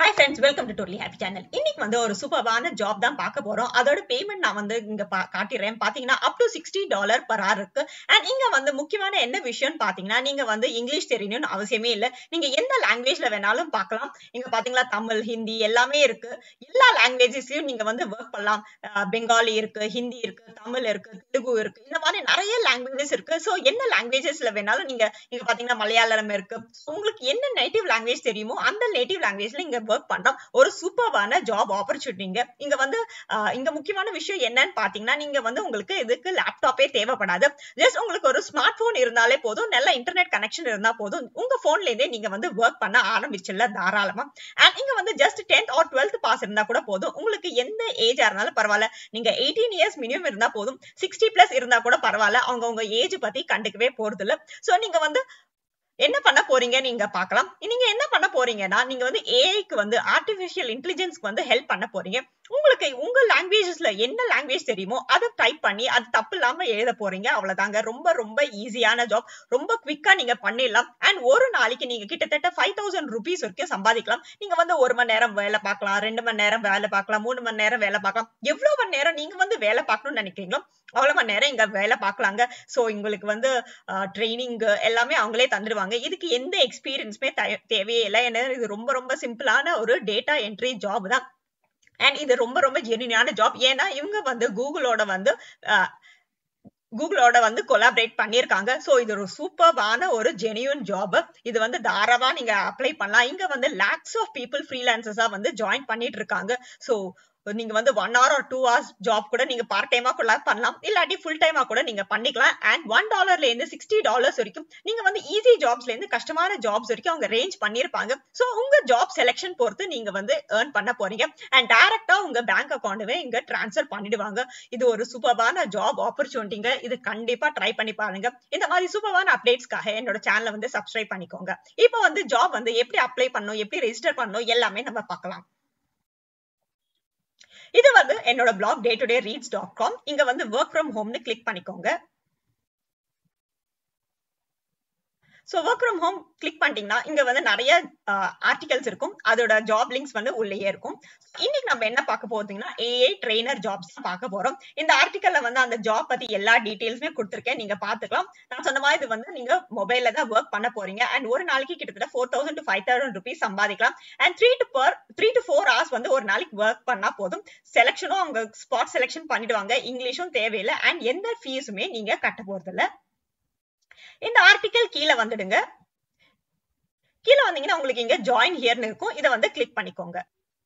Hi friends welcome to totally happy channel இன்னைக்கு வந்து ஒரு சூப்பரான ஜாப் தான் பார்க்க போறோம் அதோட பேமெண்ட் நான் வந்து இங்க பா- காட்டிடுறேன் பாத்தீங்கன்னா up to sixty dollar per hour இருக்கு அண்ட் இங்க வந்து முக்கியமான என்ன விஷயம்னு பாத்தீங்கன்னா நீங்க வந்து இங்கிலீஷ் தெரியணும்னு அவசியமே இல்லை நீங்க எந்த லாங்குவேஜ்ல வேணாலும் பார்க்கலாம் இங்க பாத்தீங்களா தமிழ் ஹிந்தி எல்லாமே இருக்கு எல்லா லாங்குவேஜஸ்லயும் நீங்க வந்து ஒர்க் பண்ணலாம் அஹ் பெங்காலி இருக்கு ஹிந்தி இருக்கு தமிழ் இருக்கு தெலுங்கு இருக்கு இந்த மாதிரி நிறைய லாங்குவேஜஸ் இருக்கு சோ என்ன லாங்குவேஜஸ்ல வேணாலும் நீங்க இங்க பாத்தீங்கன்னா மலையாளம் இருக்கு So, உங்களுக்கு என்ன நேட்டிவ் லாங்குவேஜ் தெரியுமோ அந்த நேட்டிவ் லாங்குவேஜ்ல இங்க ஒர்க் பண்றோம் ஒரு சூப்பர்வான ஜாப் ஆப்பர்ச்சுனிட்டிங்க இங்க வந்து ஆஹ், இங்க முக்கியமான விஷயம் என்னன்னு பாத்தீங்கன்னா நீங்க வந்து உங்களுக்கு இதுக்கு லேப்டாப்பே தேவைப்படாது ஜஸ்ட் உங்களுக்கு ஒரு ஸ்மார்ட் போன் இருந்தாலே போதும் நல்ல இன்டர்நெட் கனெக்ஷன் இருந்தா போதும் உங்க போன்ல இருந்தே நீங்க வந்து ஒர்க் பண்ண ஆரம்பிச்சிடல தாராளமா அண்ட் இங்க வந்து just tenth or twelfth pass இருந்தா கூட போதும் உங்களுக்கு எந்த ஏஜா இருந்தாலும் பரவாயில்ல நீங்க எயிட்டீன் இயர்ஸ் மினிமம் இருந்தா போதும் சிக்ஸ்டி பிளஸ் இருந்தா கூட பரவாயில்ல அவங்க உங்க ஏஜ் பத்தி கண்டுக்கவே போறது இல்ல சோ நீங்க வந்து என்ன பண்ண போறீங்க நீங்க பார்க்கலாம் நீங்க என்ன பண்ண போறீங்கன்னா நீங்க வந்து ஏஐக்கு வந்து ஆர்டிபிஷியல் இன்டெலிஜென்ஸ்க்கு வந்து ஹெல்ப் பண்ண போறீங்க உங்களுக்கு உங்க லாங்குவேஜஸ்ல என்ன லாங்குவேஜ் தெரியுமோ அதை டைப் பண்ணி அது தப்பு இல்லாம எழுத போறீங்க அவ்வளவுதாங்க ரொம்ப ரொம்ப ஈஸியான ஜாப் ரொம்ப குவிக்கா நீங்க பண்ணிடலாம் அண்ட் ஒரு நாளைக்கு நீங்க கிட்டத்தட்ட ஃபைவ் தௌசண்ட் ருபீஸ் வரைக்கும் சம்பாதிக்கலாம் நீங்க வந்து ஒரு மணி நேரம் வேலை பார்க்கலாம் ரெண்டு மணி நேரம் வேலை பார்க்கலாம் மூணு மணி நேரம் வேலை பார்க்கலாம் எவ்வளவு மணி நேரம் நீங்க வந்து வேலை பார்க்கணும்னு நினைக்கிறீங்களோ அவ்வளவு மணி நேரம் இங்க வேலை பார்க்கலாங்க சோ உங்களுக்கு வந்து ட்ரைனிங் எல்லாமே அவங்களே தந்துடுவாங்க இதுக்கு எந்த எக்ஸ்பீரியன்ஸுமே தேவையே இல்லை ஏன்னா இது ரொம்ப ரொம்ப சிம்பிளான ஒரு டேட்டா என்ட்ரி ஜாப் தான் அண்ட் இது ரொம்ப ரொம்ப ஜெனியூனான ஜாப் ஏன்னா இவங்க வந்து கூகுளோட வந்து அஹ், கூகுளோட வந்து கொலாபரேட் பண்ணியிருக்காங்க சோ இது ஒரு சூப்பர்வான ஒரு ஜெனியூன் ஜாப் இது வந்து தாராளமா நீங்க அப்ளை பண்ணலாம் இங்க வந்து லேக்ஸ் ஆஃப் பீப்புள் ஃப்ரீலான்சஸா வந்து ஜாயின் பண்ணிட்டு இருக்காங்க சோ நீங்க வந்து one hour or two hours job கூட நீங்க பார்ட் டைமா கூட பண்ணலாம் இல்லாட்டி ஃபுல் டைமா கூட நீங்க பண்ணிக்கலாம் அண்ட் ஒன் டாலர்ல இருந்து சிக்ஸ்டி டாலர்ஸ் வரைக்கும் நீங்க வந்து ஈஸி ஜாப்ஸ்ல இருந்து கஷ்டமான ஜாப்ஸ் வரைக்கும் அவங்க ரேஞ்ச் பண்ணிருப்பாங்க சோ உங்க ஜாப் செலெக்ஷன் பொறுத்து நீங்க வந்து ஏர்ன் பண்ண போறீங்க அண்ட் டைரக்டா உங்க பேங்க் அக்கௌண்ட்வே இங்க டிரான்ஸ்ஃபர் பண்ணிடுவாங்க இது ஒரு சூப்பர்வான ஜாப் ஆப்பர்ச்சுனிட்டிங்க இது கண்டிப்பா ட்ரை பண்ணி பாருங்க இந்த மாதிரி சூப்பர்வான அப்டேட்ஸ்க்காக என்னோட சேனலை வந்து சப்ஸ்கிரைப் பண்ணிக்கோங்க இப்போ வந்து ஜாப் வந்து எப்படி அப்ளை பண்ணணும் எப்படி ரெஜிஸ்டர் பண்ணணும் எல்லாமே நம்ம பார்க்கலாம் இது வந்து என்னோட blog day to day reads dot com இங்க வந்து ஒர்க் ஃப்ரம் ஹோம்னு கிளிக் பண்ணிக்கோங்க so work from home click பண்ணிட்டீங்கன்னா இங்க வந்து நிறைய ஆர்டிகல்ஸ் இருக்கும் அதோட ஜாப் லிங்க்ஸ் வந்து உள்ளேயே இருக்கும் இன்னைக்கு நம்ம என்ன பார்க்க போறீங்கன்னா ஏஐ ட்ரெயினர் ஜாப்ஸ் தான் பார்க்க போறோம் இந்த ஆர்டிகல்ல வந்து அந்த ஜாப் பத்தி எல்லா டீடைல்ஸுமே கொடுத்துருக்கேன் நீங்க பாத்துக்கலாம் நான் சொன்ன மாதிரி இது வந்து நீங்க மொபைல்ல தான் ஒர்க் பண்ண போறீங்க அண்ட் ஒரு நாளைக்கு கிட்டத்தட்ட four thousand to five thousand rupees சம்பாதிக்கலாம் and three to per three to four hours வந்து ஒரு நாளைக்கு ஒர்க் பண்ணா போதும் செலெக்ஷனும் அவங்க ஸ்பாட் செலெக்ஷன் பண்ணிடுவாங்க இங்கிலீஷும் தேவையில்லை அண்ட் எந்த ஃபீஸுமே நீங்க கட்ட போறது இல்ல இந்த ஆர்டிகல் கீழே வந்துடுங்க கீழே வந்தீங்கன்னா உங்களுக்கு இங்க ஜாயின் ஹியர்னு இருக்கும் இதை வந்து கிளிக் பண்ணிக்கோங்க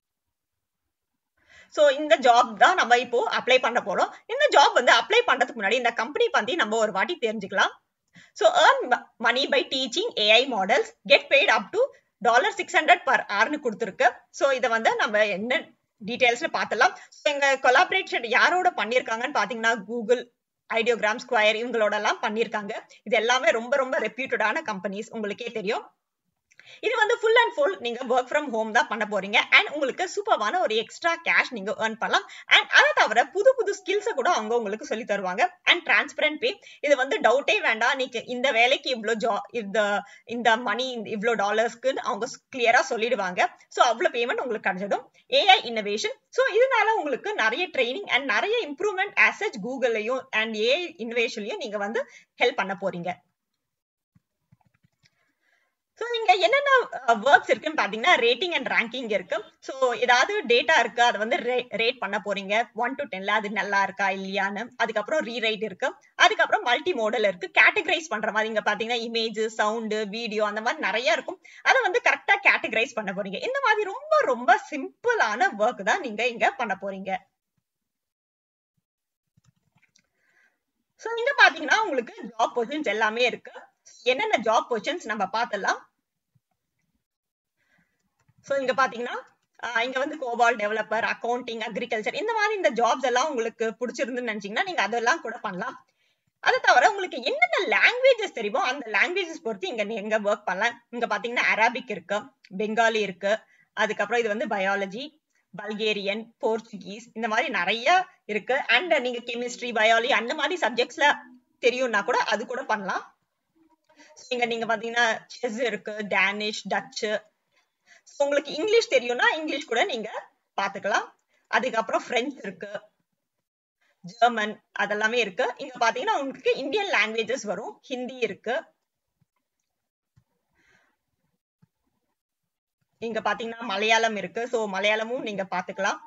சோ இந்த ஜாப் தான் நம்ம இப்போ அப்ளை பண்ண போறோம் இந்த ஜாப் வந்து அப்ளை பண்றதுக்கு முன்னாடி இந்த கம்பெனி பத்தி நம்ம ஒரு வாட்டி தெரிஞ்சுக்கலாம் so earn money by teaching AI models get paid up to dollar six hundred per ஆர்னு கொடுத்துருக்கு சோ இதை வந்து நம்ம என்ன டீடைல்ஸ்ல பார்த்தலாம் ஸோ எங்க கொலாபரேஷன் யாரோட பண்ணியிருக்காங்கன்னு பாத்தீங்கன்னா கூகுள் ஐடியோகிராம் ஸ்கொயர் இவங்களோட எல்லாம் பண்ணியிருக்காங்க இது எல்லாமே ரொம்ப ரொம்ப ரெப்யூட்டடான கம்பெனிஸ் உங்களுக்கே தெரியும் இது வந்து ஃபுல் அண்ட் ஃபுல் நீங்க ஒர்க் ஃப்ரம் ஹோம் தான் பண்ண போறீங்க அண்ட் உங்களுக்கு சூப்பர்வான ஒரு எக்ஸ்ட்ரா கேஷ் நீங்க ஏர்ன் பண்ணலாம் அண்ட் அதை தவிர புது புது ஸ்கில்ஸை கூட அவங்க உங்களுக்கு சொல்லி தருவாங்க அண்ட் டிரான்ஸ்பரண்ட் பே இது வந்து டவுட்டே வேண்டாம் நீங்க இந்த வேலைக்கு இவ்வளோ ஜா இந்த இந்த மணி இவ்வளோ டாலர்ஸ்க்கு அவங்க கிளியரா சொல்லிடுவாங்க ஸோ அவ்வளோ பேமெண்ட் உங்களுக்கு கிடைச்சிடும் ஏஐ இன்னோவேஷன் ஸோ இதனால உங்களுக்கு நிறைய ட்ரைனிங் அண்ட் நிறைய இம்ப்ரூவ்மெண்ட் ஆசச் கூகுள்லையும் அண்ட் ஏஐ இன்னோவேஷன்லையும் நீங்க வந்து ஹெல்ப் பண்ண போறீங்க ஸோ நீங்க என்னென்ன ஒர்க்ஸ் இருக்குன்னு பாத்தீங்கன்னா ரேட்டிங் அண்ட் ரேங்கிங் இருக்கு ஸோ ஏதாவது டேட்டா இருக்கு அதை வந்து ரேட் பண்ண போறீங்க ஒன் டு டென்ல அது நல்லா இருக்கா இல்லையான்னு அதுக்கப்புறம் ரீரைட் இருக்கு அதுக்கப்புறம் மல்டி மோடல் இருக்கு கேட்டகரைஸ் பண்ற மாதிரி இங்க பாத்தீங்கன்னா இமேஜ் சவுண்டு வீடியோ அந்த மாதிரி நிறைய இருக்கும் அதை வந்து கரெக்டா கேட்டகரைஸ் பண்ண போறீங்க இந்த மாதிரி ரொம்ப ரொம்ப சிம்பிளான ஒர்க் தான் நீங்க இங்க பண்ண போறீங்க ஸோ இங்க பாத்தீங்கன்னா உங்களுக்கு ஜாப் பொசிஷன்ஸ் எல்லாமே இருக்கு என்னென்ன ஜாப் பொசிஷன்ஸ் நம்ம பார்த்தலாம் சோ இங்க பாத்தீங்கன்னா ஆஹ் இங்க வந்து கோபால் டெவலப்பர் அக்கௌண்டிங் அக்ரிகல்ச்சர் இந்த மாதிரி இந்த ஜாப்ஸ் எல்லாம் உங்களுக்கு பிடிச்சிருந்துன்னு நினைச்சீங்கன்னா நீங்க அதெல்லாம் கூட பண்ணலாம் அது தவிர உங்களுக்கு என்னென்ன லாங்குவேஜஸ் தெரியுமோ அந்த லாங்குவேஜஸ் பொறுத்து இங்க நீங்க ஒர்க் பண்ணலாம் இங்க பாத்தீங்கன்னா அரபிக் இருக்கு பெங்காலி இருக்கு அதுக்கப்புறம் இது வந்து பயாலஜி பல்கேரியன் போர்ச்சுகீஸ் இந்த மாதிரி நிறைய இருக்கு அண்ட் நீங்க கெமிஸ்ட்ரி பயாலஜி அந்த மாதிரி சப்ஜெக்ட்ஸ்ல தெரியும்னா கூட அது கூட பண்ணலாம் இங்க நீங்க பாத்தீங்கன்னா செஸ் இருக்கு டேனிஷ் டச்சு உங்களுக்கு இங்கிலீஷ் தெரியும்னா இங்கிலீஷ் கூட நீங்க பாத்துக்கலாம் அதுக்கப்புறம் பிரெஞ்சு இருக்கு ஜெர்மன் அதெல்லாமே இருக்கு இங்க பாத்தீங்கன்னா உங்களுக்கு இந்தியன் லாங்குவேஜஸ் வரும் ஹிந்தி இருக்கு இங்க பாத்தீங்கன்னா மலையாளம் இருக்கு சோ மலையாளமும் நீங்க பாத்துக்கலாம்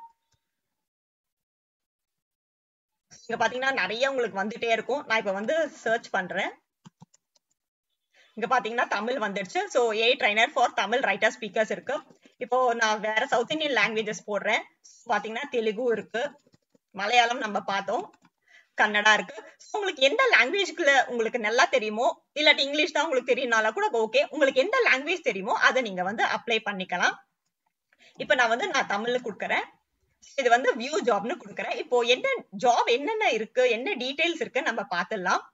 இங்க பாத்தீங்கன்னா நிறைய உங்களுக்கு வந்துட்டே இருக்கும் நான் இப்ப வந்து சர்ச் பண்றேன் இங்க பாத்தீங்கன்னா தமிழ் வந்துடுச்சு so a trainer for Tamil writer speakers இருக்கு இப்போ நான் வேற சவுத் இந்தியன் லாங்குவேஜஸ் போடுறேன் பாத்தீங்கன்னா தெலுங்கு இருக்கு மலையாளம் நம்ம பார்த்தோம் கன்னடா இருக்கு உங்களுக்கு எந்த லாங்குவேஜ்க்குள்ள உங்களுக்கு நல்லா தெரியுமோ இல்லாட்டி இங்கிலீஷ் தான் உங்களுக்கு தெரியும்னால கூட ஓகே உங்களுக்கு எந்த லாங்குவேஜ் தெரியுமோ அதை நீங்க வந்து அப்ளை பண்ணிக்கலாம் இப்ப நான் வந்து நான் தமிழ்ல கொடுக்குறேன் இது வந்து வியூ ஜாப்னு கொடுக்குறேன் இப்போ என்ன ஜாப் என்னென்ன இருக்கு என்ன டீடைல்ஸ் இருக்கு நம்ம பார்த்துடலாம்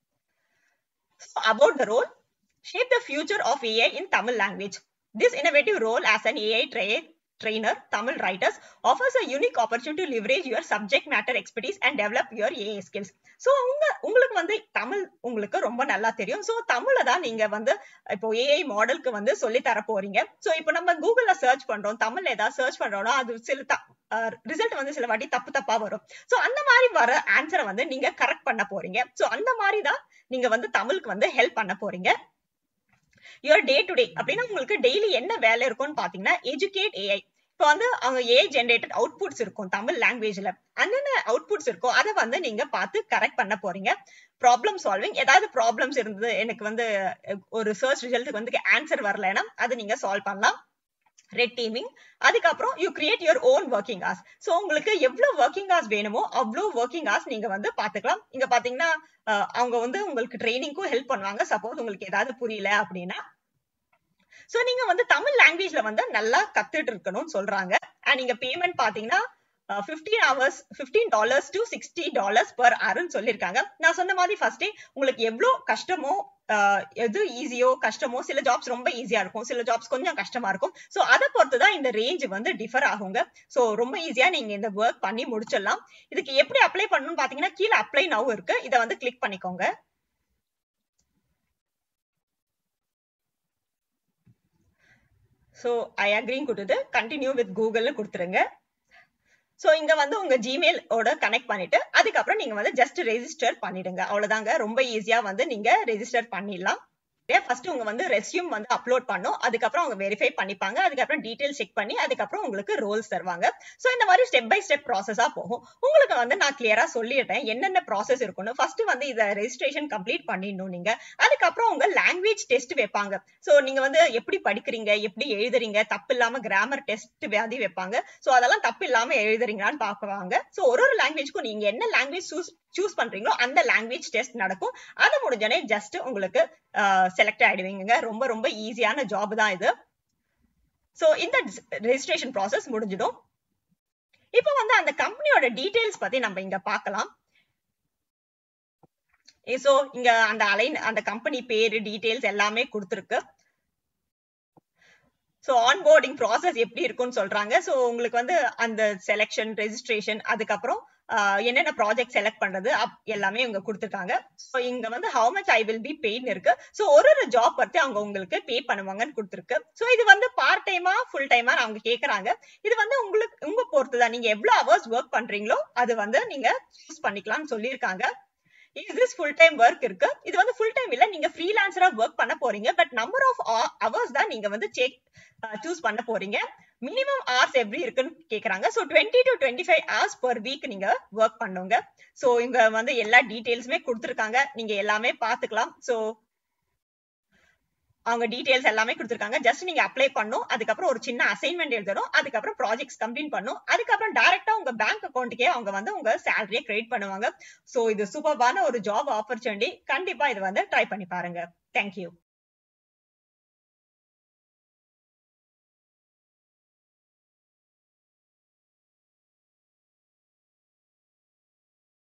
about the role shape the future of AI in Tamil language. This innovative role as an AI tra- trainer, Tamil writers, offers a unique opportunity to leverage your subject matter expertise and develop your AI skills. So உங்க உங்களுக்கு வந்து தமிழ் உங்களுக்கு ரொம்ப நல்லா தெரியும் so தமிழ தான் நீங்க வந்து இப்போ ஏஐ மாடலுக்கு வந்து சொல்லி தர போறீங்க ஸோ இப்போ நம்ம கூகுள்ல சர்ச் பண்றோம் தமிழ்ல ஏதாவது சர்ச் பண்றோம்னா அது சில ரிசல்ட் வந்து சில வாட்டி தப்பு தப்பா வரும் ஸோ அந்த மாதிரி வர ஆன்சரை வந்து நீங்க கரெக்ட் பண்ண போறீங்க ஸோ அந்த மாதிரி தான் நீங்க வந்து தமிழுக்கு வந்து ஹெல்ப் பண்ண போறீங்க யுவர் டே டு டே அப்படின்னா உங்களுக்கு டெய்லி என்ன வேலை இருக்கும்னு பாத்தீங்கன்னா எஜுகேட் ஏஐ இப்போ வந்து அவங்க ஏ ஜென்ரேட்டட் அவுட்புட்ஸ் இருக்கும் தமிழ் லாங்குவேஜ்ல என்னென்ன அவுட்புட்ஸ் இருக்கோ அதை வந்து நீங்க பார்த்து கரெக்ட் பண்ண போறீங்க ப்ராப்ளம் சால்விங் ஏதாவது ப்ராப்ளம்ஸ் இருந்தது எனக்கு வந்து ஒரு சர்ச் ரிசல்ட்டுக்கு வந்து ஆன்சர் வரலைன்னா அதை நீங்க சால்வ் பண்ணலாம் ரெட் டீமிங் அதுக்கப்புறம் you create your own working hours so உங்களுக்கு எவ்வளவு ஒர்க்கிங் ஹார்ஸ் வேணுமோ அவ்வளோ ஒர்க்கிங் ஹார்ஸ் நீங்க வந்து பாத்துக்கலாம் இங்க பாத்தீங்கன்னா அவங்க வந்து உங்களுக்கு ட்ரைனிங்க்கும் ஹெல்ப் பண்ணுவாங்க சப்போஸ் உங்களுக்கு ஏதாவது புரியல அப்படின்னா சோ நீங்க வந்து தமிழ் லாங்குவேஜ்ல வந்து நல்லா கத்துட்டு இருக்கணும்னு சொல்றாங்க அண்ட் நீங்க பேமெண்ட் பாத்தீங்கன்னா fifteen hours fifteen dollars to sixty dollars per ஹவர்னு சொல்லியிருக்காங்க நான் சொன்ன மாதிரி ஃபர்ஸ்டே உங்களுக்கு எவ்வளோ கஷ்டமோ எது ஈஸியோ கஷ்டமோ சில ஜாப்ஸ் ரொம்ப ஈஸியா இருக்கும் சில ஜாப்ஸ் கொஞ்சம் கஷ்டமா இருக்கும் ஸோ அதை பொறுத்து தான் இந்த ரேஞ்ச் வந்து டிஃபர் ஆகுங்க ஸோ ரொம்ப ஈஸியா நீங்க இந்த ஒர்க் பண்ணி முடிச்சிடலாம் இதுக்கு எப்படி அப்ளை பண்ணணும்னு பாத்தீங்கன்னா கீழே அப்ளை நவ் இருக்கு இதை வந்து கிளிக் பண்ணிக்கோங்க ஸோ ஐ அக்ரிங் கொடுத்தது கண்டினியூ வித் கூகுள்னு கொடுத்துருங்க ஸோ இங்க வந்து உங்க ஜிமெயில் ஓட கனெக்ட் பண்ணிட்டு அதுக்கப்புறம் நீங்க வந்து ஜஸ்ட் ரெஜிஸ்டர் பண்ணிடுங்க அவ்வளவுதாங்க ரொம்ப ஈஸியா வந்து நீங்க ரெஜிஸ்டர் பண்ணிடலாம் ஃபர்ஸ்ட் உங்க வந்து ரெஸ்யூம் வந்து அப்லோட் பண்ணும் அதுக்கப்புறம் அவங்க வெரிஃபை பண்ணிப்பாங்க அதுக்கப்புறம் டீடைல் செக் பண்ணி அதுக்கப்புறம் உங்களுக்கு ரோல்ஸ் தருவாங்க ஸோ இந்த மாதிரி ஸ்டெப் பை ஸ்டெப் ப்ராசஸா போகும் உங்களுக்கு வந்து நான் கிளியரா சொல்லிடுறேன் என்னென்ன ப்ராசஸ் இருக்குன்னு ஃபர்ஸ்ட் வந்து இதை ரெஜிஸ்ட்ரேஷன் கம்ப்ளீட் பண்ணிடணும் நீங்க அதுக்கப்புறம் உங்க லாங்குவேஜ் டெஸ்ட் வைப்பாங்க ஸோ நீங்க வந்து எப்படி படிக்கிறீங்க எப்படி எழுதுறீங்க தப்பு இல்லாம கிராமர் டெஸ்ட் வியாதி வைப்பாங்க ஸோ அதெல்லாம் தப்பு இல்லாம எழுதுறீங்களான்னு பாக்குவாங்க ஸோ ஒரு ஒரு லாங்குவேஜ்க்கும் நீங்க என்ன லாங்குவேஜ் சூஸ் சூஸ் பண்றீங்களோ அந்த லாங்குவேஜ் டெஸ்ட் நடக்கும் அது முடிஞ்சோடனே ஜஸ்ட் உங்களுக்கு செலக்ட் ஆயிடுவீங்க ரொம்ப ரொம்ப ஈஸியான ஜாப் தான் இது ஸோ இந்த ரெஜிஸ்ட்ரேஷன் ப்ராசஸ் முடிஞ்சிடும் இப்போ வந்து அந்த கம்பெனியோட டீடைல்ஸ் பத்தி நம்ம இங்க பார்க்கலாம் ஸோ இங்க அந்த அலைன் அந்த கம்பெனி பேரு டீடைல்ஸ் எல்லாமே கொடுத்துருக்கு ஸோ ஆன்போர்டிங் ப்ராசஸ் எப்படி இருக்கும்னு சொல்றாங்க ஸோ உங்களுக்கு வந்து அந்த செலெக்ஷன் ரெஜிஸ்ட்ரேஷன் அதுக்கப்புறம் என்னென்ன ப்ராஜெக்ட் செலக்ட் பண்றது எல்லாமே இவங்க கொடுத்துருக்காங்க ஸோ இங்க வந்து how much I will be பெய்ட்னு இருக்கு ஸோ ஒரு ஒரு ஜாப் பத்தி அவங்க உங்களுக்கு பே பண்ணுவாங்கன்னு கொடுத்துருக்கு ஸோ இது வந்து பார்ட் டைமா ஃபுல் டைமா அவங்க கேட்கறாங்க இது வந்து உங்களுக்கு உங்க பொறுத்து தான் நீங்க எவ்வளவு ஹவர்ஸ் ஒர்க் பண்றீங்களோ அது வந்து நீங்க சூஸ் பண்ணிக்கலாம்னு சொல்லியிருக்காங்க is this full time work இருக்கு இது வந்து ஃபுல் டைம் இல்ல நீங்க ஃப்ரீலான்சரா ஒர்க் பண்ண போறீங்க பட் நம்பர் ஆஃப் ஹவர்ஸ் தான் நீங்க வந்து செக் சூஸ் பண்ண போறீங்க மினிமம் ஹவர்ஸ் எப்படி இருக்குன்னு கேக்குறாங்க so twenty to twenty five hours per week நீங்க ஒர்க் பண்ணுங்க ஸோ இங்க வந்து எல்லா டீடைல்ஸுமே கொடுத்துருக்காங்க நீங்க எல்லாமே பாத்துக்கலாம் ஸோ அவங்க டீடைல்ஸ் எல்லாமே கொடுத்துருக்காங்க ஜஸ்ட் நீங்க அப்ளை பண்ணும் அதுக்கப்புறம் ஒரு சின்ன அசைன்மெண்ட் எழுதணும் அதுக்கப்புறம் ப்ராஜெக்ட்ஸ் கம்ப்ளீட் பண்ணும் அதுக்கப்புறம் டைரக்டா உங்க பேங்க் அக்கௌண்ட்டுக்கே அவங்க வந்து உங்க சேலரியை கிரெடிட் பண்ணுவாங்க ஸோ இது சூப்பர்பான ஒரு ஜாப் ஆப்பர்ச்சுனிட்டி கண்டிப்பா இது வந்து ட்ரை பண்ணி பாருங்க தேங்க்யூ